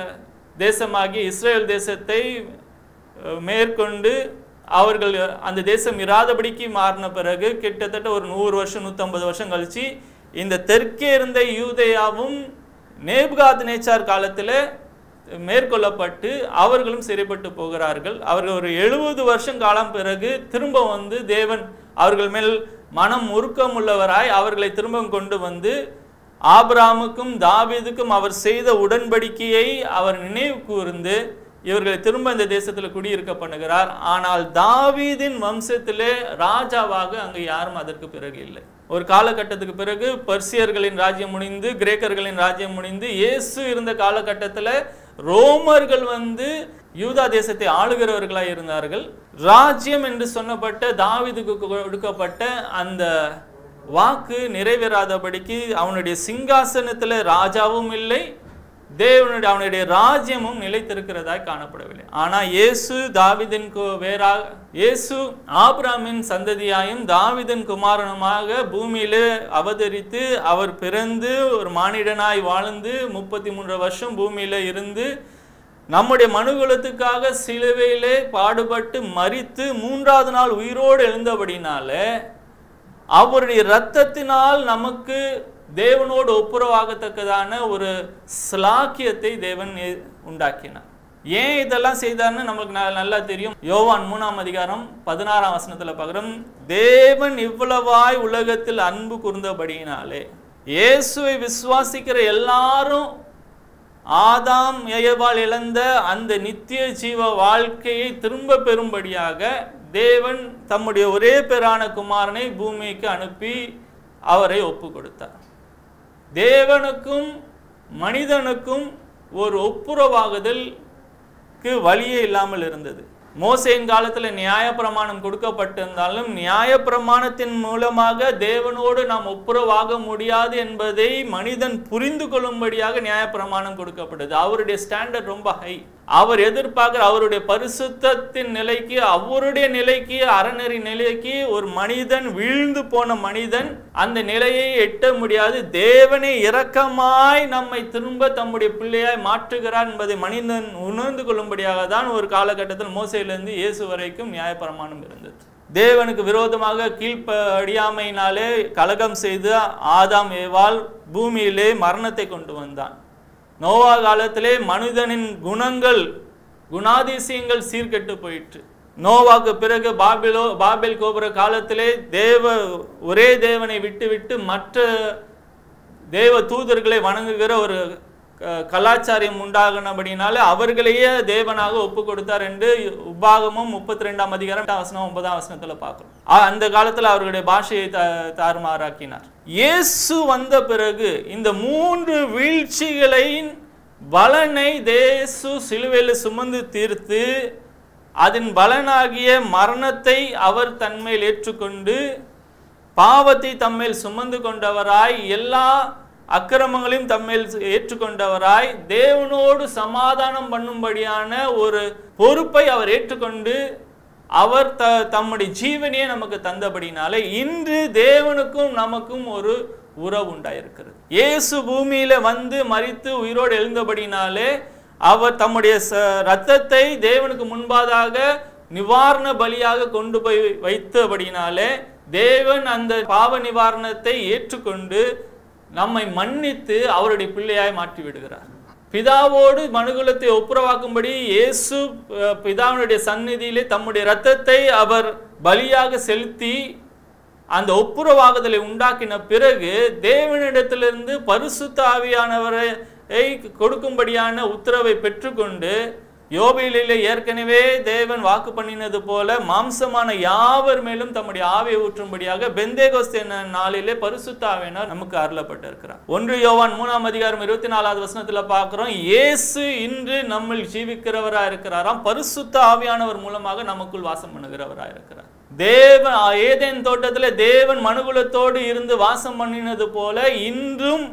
S2: தேசமாகி இஸ்ரேல் தேசத்தை அஹ், மேற்கொண்டு அவர்கள் அந்த தேசம் இராதபடிக்கு மாறின பிறகு கிட்டத்தட்ட ஒரு நூறு வருஷம் நூற்றம்பது வருஷம் கழிச்சு இந்த தெற்கே இருந்த யூதேயாவும் நேபுகாத் நேச்சார் காலத்தில் மேற்கொள்ளப்பட்டு அவர்களும் சிறைப்பட்டு போகிறார்கள் அவர்கள் ஒரு எழுபது வருஷம் காலம் பிறகு திரும்ப வந்து தேவன் அவர்கள் மேல் மனம் உருக்கம் உள்ளவராய் அவர்களை திரும்ப கொண்டு வந்து ஆபிராமுக்கும் தாவீதுக்கும் அவர் செய்த உடன்படிக்கையை அவர் நினைவு கூர்ந்து இவர்களை திரும்ப இந்த தேசத்தில் குடியிருக்க பண்ணுகிறார் ஆனால் தாவீதின் வம்சத்திலே ராஜாவாக அங்கு யாரும் அதற்கு பிறகு இல்லை ஒரு காலகட்டத்துக்கு பிறகு பர்சியர்களின் ராஜ்யம் முடிந்து கிரேக்கர்களின் ராஜ்யம் முடிந்து இயேசு இருந்த காலகட்டத்தில் ரோமர்கள் வந்து யூதா தேசத்தை ஆளுகிறவர்களாய் இருந்தார்கள் ராஜ்யம் என்று சொன்னப்பட்ட தாவீதுக்கு கொடுக்கப்பட்ட அந்த வாக்கு நிறைவேறாதபடிக்கு அவனுடைய சிங்காசனத்துல ராஜாவும் இல்லை தேவனுடைய அவனுடைய ராஜ்யமும் நிலைத்திருக்கிறதாய் காணப்படவில்லை ஆனா இயேசு தாவிதின் வேறா இயேசு ஆபிராமின் சந்ததியாயும் தாவிதின் குமாரனுமாக பூமியிலே அவதரித்து அவர் பிறந்து ஒரு மானிடனாய் வாழ்ந்து முப்பத்தி மூன்று வருஷம் பூமியில இருந்து நம்முடைய மனுகுலத்துக்காக சிலுவையிலே பாடுபட்டு மரித்து மூன்றாவது நாள் உயிரோடு எழுந்தபடினால அவருடைய இரத்தத்தினால் நமக்கு தேவனோடு ஒப்புரவாகத்தக்கதான ஒரு ஸ்லாக்கியத்தை தேவன் ஏ- உண்டாக்கினார் ஏன் இதெல்லாம் செய்தார்னு நமக்கு ந- நல்லா தெரியும் யோவான் மூணாம் அதிகாரம் பதினாறாம் வசனத்துல பார்க்கிறோம் தேவன் இவ்வளவாய் உலகத்தில் அன்பு கூர்ந்தபடியினாலே இயேசுவை விசுவாசிக்கிற எல்லாரும் ஆதாம் ஏவாள் இழந்த அந்த நித்திய ஜீவ வாழ்க்கையை திரும்ப பெறும்படியாக தேவன் தம்முடைய ஒரே பேரான குமாரனை பூமிக்கு அனுப்பி அவரை ஒப்பு கொடுத்தார் தேவனுக்கும் மனிதனுக்கும் ஒரு ஒப்புரவாகுதலுக்கு வழியே இல்லாமல் இருந்தது மோசேயின் காலத்துல நியாயப்பிரமாணம் கொடுக்கப்பட்டிருந்தாலும் நியாயப்பிரமாணத்தின் மூலமாக தேவனோடு நாம் ஒப்புரவாக முடியாது என்பதை மனிதன் புரிந்து கொள்ளும்படியாக நியாயப்பிரமாணம் கொடுக்கப்பட்டது அவருடைய ஸ்டாண்டர்ட் ரொம்ப ஹை அவர் எதிர்பார்க்கிற அவருடைய பரிசுத்தத்தின் நிலைக்கு அவருடைய நிலைக்கு அறநெறி நிலைக்கு ஒரு மனிதன் வீழ்ந்து போன மனிதன் அந்த நிலையை எட்ட முடியாது தேவனே இரக்கமாய் நம்மை திரும்ப தம்முடைய பிள்ளையாய் மாற்றுகிறார் என்பதை மனிதன் உணர்ந்து கொள்ளும்படியாக தான் ஒரு காலகட்டத்தில் மோசையிலிருந்து இயேசு வரைக்கும் நியாயப்பிரமாணம் இருந்தது தேவனுக்கு விரோதமாக கீழ்ப்படியாமையினாலே கலகம் செய்து ஆதாம் ஏவாள் பூமியிலே மரணத்தை கொண்டு வந்தான் நோவா காலத்திலே மனிதனின் குணங்கள் குணாதிசயங்கள் சீர்கெட்டு போயிற்று நோவாக்கு பிறகு பாபிலோ பாபேல் கோபுர காலத்திலே தேவ ஒரே தேவனை விட்டு விட்டு மற்ற தேவ தூதர்களை வணங்குகிற ஒரு க- கலாச்சாரம் உண்டாகினபடினால அவர்களையே தேவனாக ஒப்பு கொடுத்தார் என்று உபாகமும் முப்பத்தி ரெண்டாம் அதிகாரம் எட்டாம் வசனம் ஒன்பதாம் வசனத்துல பார்க்கிறோம் ஆ, அந்த காலத்துல அவர்களுடைய பாஷையை த- தாறுமாறாக்கினார் இயேசு வந்த பிறகு இந்த மூன்று வீழ்ச்சிகளின் பலனை தேசு சிலுவையில் சுமந்து தீர்த்து அதன் பலனாகிய மரணத்தை அவர் தன்மேல் ஏற்றுக்கொண்டு பாவத்தை தம்மேல் சுமந்து கொண்டவராய் எல்லா அக்கிரமங்களையும் தம்மேல் ஏற்றுக்கொண்டவராய் தேவனோடு சமாதானம் பண்ணும்படியான ஒரு பொறுப்பை அவர் ஏற்றுக்கொண்டு அவர் த தம்முடைய ஜீவனையே நமக்கு தந்தபடினாலே இன்று தேவனுக்கும் நமக்கும் ஒரு உறவு உண்டாயிருக்கிறது இயேசு பூமியில வந்து மரித்து உயிரோடு எழுந்தபடினாலே அவர் தம்முடைய ச ரத்தத்தை தேவனுக்கு முன்பாதாக நிவாரண பலியாக கொண்டு போய் வைத்தபடினாலே தேவன் அந்த பாவ நிவாரணத்தை ஏற்றுக்கொண்டு நம்மை மன்னித்து அவருடைய பிள்ளையாய் மாற்றி விடுகிறார் பிதாவோடு மனுகுலத்தை ஒப்புரவாக்கும்படி இயேசு அஹ், பிதாவினுடைய சந்நிதியிலே தம்முடைய இரத்தத்தை அவர் பலியாக செலுத்தி அந்த ஒப்புரவாகுதலை உண்டாக்கின பிறகு தேவனிடத்திலிருந்து பரிசுத்த ஆவியானவரை கொடுக்கும்படியான உத்தரவை பெற்றுக்கொண்டு யோபிலே ஏற்கனவே தேவன் வாக்கு பண்ணினது போல மாம்சமான யாவர் மேலும் தம்முடைய ஆவியை ஊற்றும்படியாக பெந்தேகோஸ்தே நா- நாளிலே பரிசுத்த ஆவியினர் நமக்கு அருளப்பட்டிருக்கிறார் ஒன்று யோவான் மூணாம் அதிகாரம் இருபத்தி நாலாவது வசனத்துல பார்க்கிறோம் இயேசு இன்று நம்மில் ஜீவிக்கிறவரா இருக்கிறாராம் பரிசுத்த ஆவியானவர் மூலமாக நமக்குள் வாசம் பண்ணுகிறவரா இருக்கிறார் தேவன் ஏதேன் தோட்டத்துல தேவன் மனுகுலத்தோடு இருந்து வாசம் பண்ணினது போல இன்றும்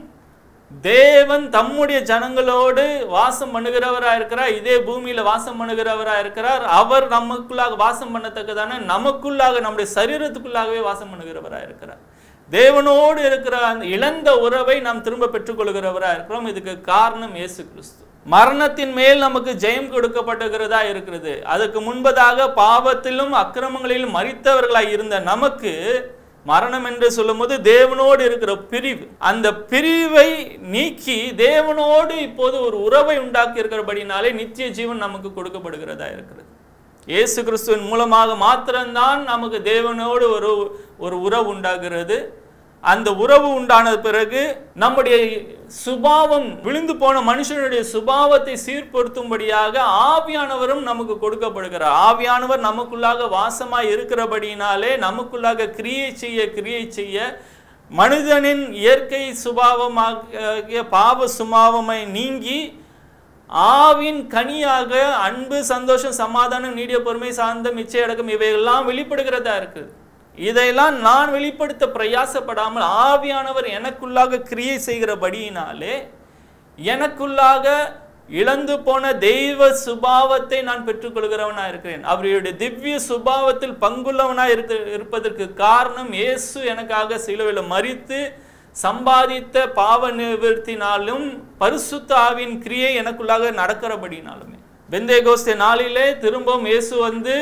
S2: தேவன் தம்முடைய ஜனங்களோடு வாசம் பண்ணுகிறவரா இருக்கிறார் இதே பூமியில வாசம் பண்ணுகிறவரா இருக்கிறார் அவர் நமக்குள்ளாக வாசம் பண்ணத்தக்கதான நமக்குள்ளாக நம்முடைய சரீரத்துக்குள்ளாகவே வாசம் பண்ணுகிறவரா இருக்கிறார் தேவனோடு இருக்கிற அந்த இழந்த உறவை நாம் திரும்ப பெற்றுக்கொள்கிறவரா இருக்கிறோம் இதுக்கு காரணம் இயேசு கிறிஸ்து மரணத்தின் மேல் நமக்கு ஜெயம் கொடுக்கப்பட்டுகிறதா இருக்கிறது அதுக்கு முன்பதாக பாவத்திலும் அக்கிரமங்களிலும் மறித்தவர்களாய் இருந்த நமக்கு மரணம் என்று சொல்லும்போது தேவனோடு இருக்கிற பிரிவு அந்த பிரிவை நீக்கி தேவனோடு இப்போது ஒரு உறவை உண்டாக்கி இருக்கிறபடினாலே நித்திய ஜீவன் நமக்கு கொடுக்கப்படுகிறதா இருக்கிறது இயேசு கிறிஸ்துவின் மூலமாக மாத்திரம்தான் நமக்கு தேவனோடு ஒரு ஒரு உறவு உண்டாகிறது அந்த உறவு உண்டான பிறகு நம்முடைய சுபாவம் விழுந்து போன மனுஷனுடைய சுபாவத்தை சீர்படுத்தும்படியாக ஆவியானவரும் நமக்கு கொடுக்கப்படுகிறார் ஆவியானவர் நமக்குள்ளாக வாசமாய் இருக்கிறபடியினாலே நமக்குள்ளாக கிரியை செய்ய கிரியை செய்ய மனிதனின் இயற்கை சுபாவமாகிய பாவ சுபாவமை நீங்கி ஆவின் கனியாக அன்பு சந்தோஷம் சமாதானம் நீடிய பொறுமை சார்ந்த மிச்சை அடக்கம் இவையெல்லாம் வெளிப்படுகிறதா இருக்குது இதையெல்லாம் நான் வெளிப்படுத்த பிரயாசப்படாமல் ஆவியானவர் எனக்குள்ளாக கிரியை செய்கிறபடியினாலே எனக்குள்ளாக இழந்து போன தெய்வ சுபாவத்தை நான் பெற்றுக்கொள்கிறவனா இருக்கிறேன் அவருடைய திவ்ய சுபாவத்தில் பங்குள்ளவனா இருக்க இருப்பதற்கு காரணம் இயேசு எனக்காக சிலுவையில் மறித்து சம்பாதித்த பாவ நிவர்த்தினாலும் பரிசுத்த ஆவின் கிரியை எனக்குள்ளாக நடக்கிறபடினாலுமே பெந்தேகோஸ்தே நாளிலே திரும்பவும் இயேசு வந்து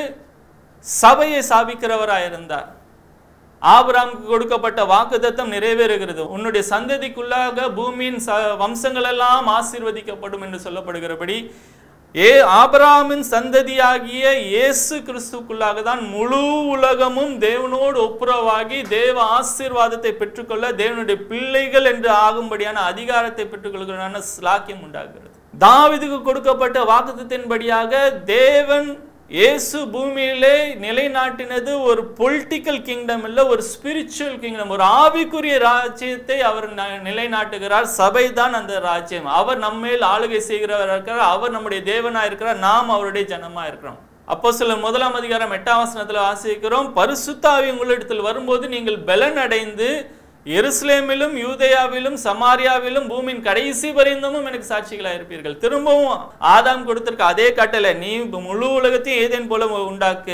S2: சபையை சாபிக்கிறவராய் இருந்தார் ஆபிராமுக்கு கொடுக்கப்பட்ட வாக்குத்தத்தம் நிறைவேறுகிறது உன்னுடைய சந்ததிக்குள்ளாக பூமியின் ச வம்சங்கள் எல்லாம் ஆசீர்வதிக்கப்படும் என்று சொல்லப்படுகிறபடி ஏ ஆபிராமின் சந்ததியாகிய இயேசு கிறிஸ்துக்குள்ளாக தான் முழு உலகமும் தேவனோடு ஒப்புரவாகி தேவ ஆசீர்வாதத்தை பெற்றுக்கொள்ள தேவனுடைய பிள்ளைகள் என்று ஆகும்படியான அதிகாரத்தை பெற்றுக்கொள்கிறான ஸ்லாக்கியம் உண்டாகிறது தாவிதுக்கு கொடுக்கப்பட்ட வாக்குத்தத்தின்படியாக தேவன் இயேசு பூமியிலே நிலைநாட்டினது ஒரு பொலிட்டிக்கல் கிங்டம் இல்ல ஒரு ஸ்பிரிச்சுவல் கிங்டம் ஒரு ஆவிக்குரிய ராஜ்யத்தை அவர் ந- நிலைநாட்டுகிறார் சபை தான் அந்த ராஜ்யம் அவர் நம்மேல் ஆளுகை செய்கிறவர் இருக்கிறார் அவர் நம்முடைய தேவனா இருக்கிறார் நாம் அவருடைய ஜனமா இருக்கிறோம் அப்போ சில முதலாம் அதிகாரம் எட்டாம் வசனத்துல வாசிக்கிறோம் பரிசுத்தாவி உங்களிடத்தில் வரும்போது நீங்கள் பலன் அடைந்து எருசலேமிலும் யூதேயாவிலும் சமாரியாவிலும் பூமியின் கடைசி பரிந்தமும் எனக்கு சாட்சிகளாக இருப்பீர்கள் திரும்பவும் ஆதாம் கொடுத்திருக்க அதே கட்டளை நீ முழு உலகத்தையும் ஏதேன் போல உண்டாக்கு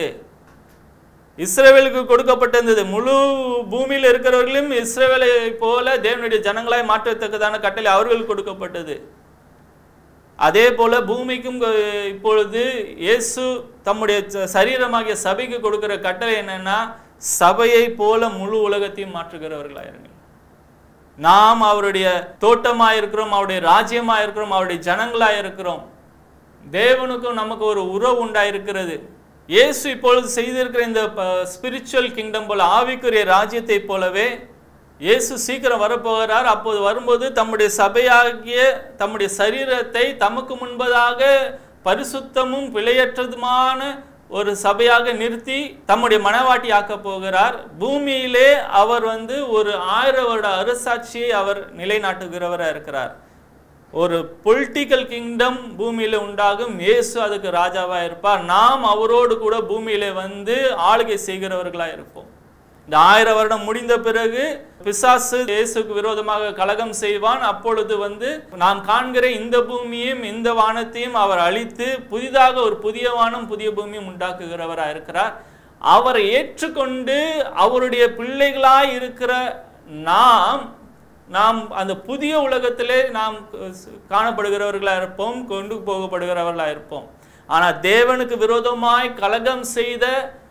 S2: இஸ்ரவேலுக்கு கொடுக்கப்பட்டிருந்தது முழு பூமியில் இருக்கிறவர்களும் இஸ்ரவேலை போல தேவனுடைய ஜனங்களாய் மாற்றத்தக்கதான கட்டளை அவர்களுக்கு கொடுக்கப்பட்டது அதே போல பூமிக்கும் அஹ், இப்பொழுது இயேசு தம்முடைய ச- சரீரமாகிய சபைக்கு கொடுக்கிற கட்டளை என்னன்னா சபையை போல முழு உலகத்தையும் மாற்றுகிறவர்களாயிருங்கள் நாம் அவருடைய தோட்டமா இருக்கிறோம் அவருடைய ராஜ்யமா இருக்கிறோம் அவருடைய ஜனங்களா இருக்கிறோம் தேவனுக்கும் நமக்கு ஒரு உறவு உண்டாயிருக்கிறது இயேசு இப்பொழுது செய்திருக்கிற இந்த ஸ்பிரிச்சுவல் கிங்டம் போல ஆவிக்குரிய ராஜ்யத்தை போலவே இயேசு சீக்கிரம் வரப்போகிறார் அப்போது வரும்போது தம்முடைய சபையாகிய தம்முடைய சரீரத்தை தமக்கு முன்பதாக பரிசுத்தமும் பிழையற்றதுமான ஒரு சபையாக நிறுத்தி தம்முடைய மனவாட்டி ஆக்கப் போகிறார் பூமியிலே அவர் வந்து ஒரு ஆயிரம் வருட அரசாட்சியை அவர் நிலைநாட்டுகிறவராக இருக்கிறார் ஒரு பொலிட்டிக்கல் கிங்டம் பூமியில உண்டாகும் இயேசு அதுக்கு ராஜாவா இருப்பார் நாம் அவரோடு கூட பூமியில வந்து ஆளுகை செய்கிறவர்களா இருப்போம் இந்த ஆயிரம் வருடம் முடிந்த பிறகு பிசாசு இயேசுக்கு விரோதமாக கலகம் செய்வான் அப்பொழுது வந்து நாம் காண்கிற இந்த பூமியையும் இந்த வானத்தையும் அவர் அழித்து புதிதாக ஒரு புதிய வானம் புதிய பூமியும் உண்டாக்குகிறவராக இருக்கிறார் அவரை ஏற்றுக்கொண்டு அவருடைய பிள்ளைகளாய் இருக்கிற நாம் நாம் அந்த புதிய உலகத்திலே நாம் காணப்படுகிறவர்களாக இருப்போம் கொண்டு போகப்படுகிறவர்களாக இருப்போம் ஆனால் தேவனுக்கு விரோதமாய் கலகம் செய்த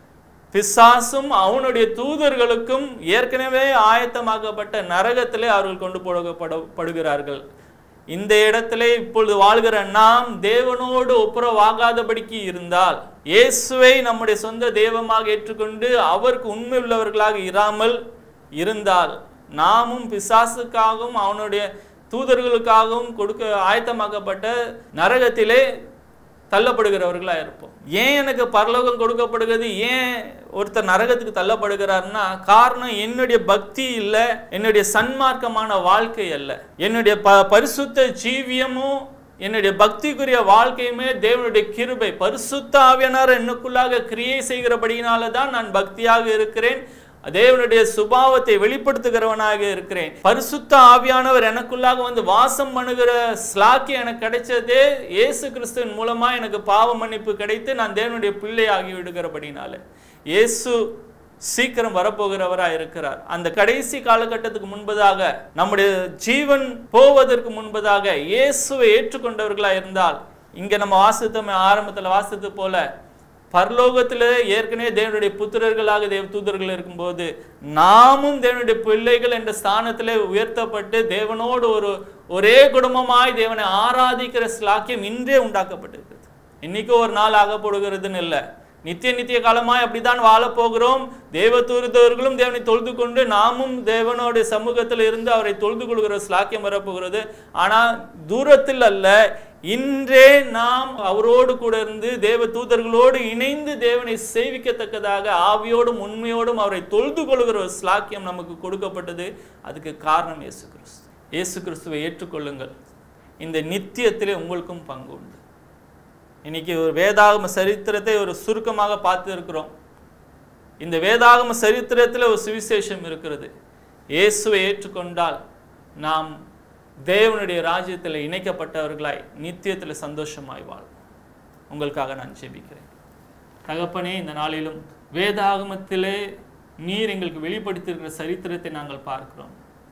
S2: பிசாசும் அவனுடைய தூதர்களுக்கும் ஏற்கனவே ஆயத்தமாக்கப்பட்ட நரகத்திலே அவர்கள் கொண்டு போகப்படுகிறார்கள் இந்த இடத்திலே இப்பொழுது வாழ்கிற நாம் தேவனோடு ஒப்புரவாகாதபடிக்கு இருந்தால் இயேசுவை நம்முடைய சொந்த தெய்வமாக ஏற்றுக்கொண்டு அவருக்கு உண்மை உள்ளவர்களாக இராமல் இருந்தால் நாமும் பிசாசுக்காகவும் அவனுடைய தூதர்களுக்காகவும் கொடுக்க ஆயத்தமாக்கப்பட்ட நரகத்திலே தள்ளப்படுகிறவர்களா இருப்போம் ஏன் எனக்கு பரலோகம் கொடுக்கப்படுகிறது ஏன் ஒருத்தர் நரகத்துக்கு தள்ளப்படுகிறார்னா காரணம் என்னுடைய பக்தி இல்லை என்னுடைய சன்மார்க்கமான வாழ்க்கை அல்ல என்னுடைய ப பரிசுத்த ஜீவியமும் என்னுடைய பக்திக்குரிய வாழ்க்கையுமே தேவனுடைய கிருபை பரிசுத்த ஆவியனார் என்னுக்குள்ளாக கிரியை செய்கிறபடியினால தான் நான் பக்தியாக இருக்கிறேன் தேவனுடைய சுபாவத்தை வெளிப்படுத்துகிறவனாக இருக்கிறேன் பரிசுத்த ஆவியானவர் எனக்குள்ளாக வந்து வாசம் பண்ணுகிற ஸ்லாக்கி எனக்கு கிடைச்சதே இயேசு கிறிஸ்துவின் மூலமா எனக்கு பாவ மன்னிப்பு கிடைத்து நான் தேவனுடைய பிள்ளை ஆகி விடுகிறபடினால இயேசு சீக்கிரம் வரப்போகிறவரா இருக்கிறார் அந்த கடைசி காலகட்டத்துக்கு முன்பதாக நம்முடைய ஜீவன் போவதற்கு முன்பதாக இயேசுவை ஏற்றுக்கொண்டவர்களா இருந்தால் இங்க நம்ம வாசித்தோம் ஆரம்பத்துல வாசித்தது போல பரலோகத்தில் ஏற்கனவே தேவனுடைய புத்திரர்களாக தேவ தூதர்கள் இருக்கும்போது நாமும் தேவனுடைய பிள்ளைகள் என்ற ஸ்தானத்தில் உயர்த்தப்பட்டு தேவனோடு ஒரு ஒரே குடும்பமாய் தேவனை ஆராதிக்கிற ஸ்லாக்கியம் இன்றே உண்டாக்கப்பட்டிருக்கிறது இன்னைக்கு ஒரு நாள் ஆகப்படுகிறதுன்னு இல்லை நித்திய நித்திய காலமாய் அப்படித்தான் வாழப் போகிறோம் தேவ தூதர்களும் தேவனை தொழுது கொண்டு நாமும் தேவனுடைய சமூகத்தில் இருந்து அவரை தொழுது கொள்கிற ஸ்லாக்கியம் வரப்போகிறது ஆனால் தூரத்தில் அல்ல இன்றே நாம் அவரோடு கூட இருந்து தேவ தூதர்களோடு இணைந்து தேவனை சேவிக்கத்தக்கதாக ஆவியோடும் உண்மையோடும் அவரை தொழுது கொள்கிற ஒரு ஸ்லாக்கியம் நமக்கு கொடுக்கப்பட்டது அதுக்கு காரணம் இயேசு கிறிஸ்து இயேசு கிறிஸ்துவை ஏற்றுக்கொள்ளுங்கள் இந்த நித்தியத்திலே உங்களுக்கும் பங்கு உண்டு இன்னைக்கு ஒரு வேதாகம சரித்திரத்தை ஒரு சுருக்கமாக பார்த்து இருக்கிறோம் இந்த வேதாகம சரித்திரத்தில் ஒரு சுவிசேஷம் இருக்கிறது இயேசுவை ஏற்றுக்கொண்டால் நாம் தேவனுடைய ராஜ்யத்தில் இணைக்கப்பட்டவர்களாய் நித்தியத்தில் சந்தோஷமாய் வாழ்வோம் உங்களுக்காக நான் ஜெபிக்கிறேன் தகப்பனே இந்த நாளிலும் வேதாகமத்திலே நீர் எங்களுக்கு வெளிப்படுத்தியிருக்கிற சரித்திரத்தை நாங்கள் பார்க்கிறோம்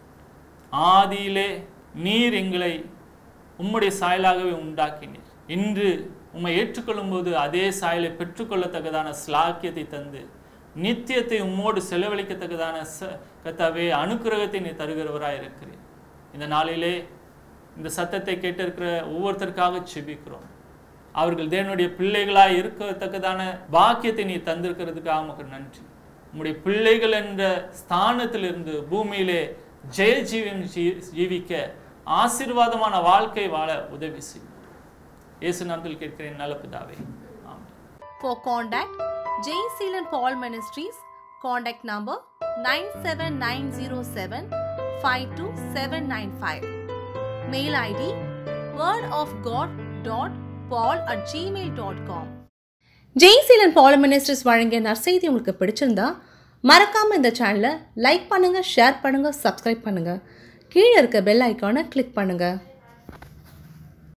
S2: ஆதியிலே நீர் எங்களை உம்முடைய சாயலாகவே உண்டாக்கினீர் இன்று உம்மை ஏற்றுக்கொள்ளும் போது அதே சாயலை பெற்றுக்கொள்ளத்தக்கதான ஸ்லாக்கியத்தை தந்து நித்தியத்தை உம்மோடு செலவழிக்கத்தக்கதான ச கத்தாவே அனுக்கிரகத்தை நீ தருகிறவராய் இருக்கிறேன் இந்த நாளிலே இந்த சத்தத்தை கேட்டிருக்கிற ஒவ்வொருத்தருக்காக செபிக்கிறோம் அவர்கள் தேவனுடைய பிள்ளைகளாய் இருக்கத்தக்கதான பாக்கியத்தை நீ தந்திருக்கிறதுக்காக உமக்கு நன்றி உம்முடைய பிள்ளைகள் என்ற ஸ்தானத்திலிருந்து பூமியிலே ஜெய ஜீவன் ஜீ- ஜீவிக்க ஆசீர்வாதமான வாழ்க்கை வாழ உதவி செய்யும் இயேசு நாமத்தில் கேட்கிறேன் நல்ல பிதாவே ஆமென்
S3: For contact, J. Sealan Paul Ministries, contact number 97907 52795. Mail ID wordofgod.paul at gmail.com. Jeyaseelan Paul ministers வழங்கிய நற்செய்தி உங்களுக்கு பிடிச்சிருந்தா மறக்காம இந்த சேனலை லைக் பண்ணுங்க ஷேர் பண்ணுங்க சப்ஸ்கிரைப் பண்ணுங்க கீழே இருக்க பெல் ஐக்கானை கிளிக் பண்ணுங்க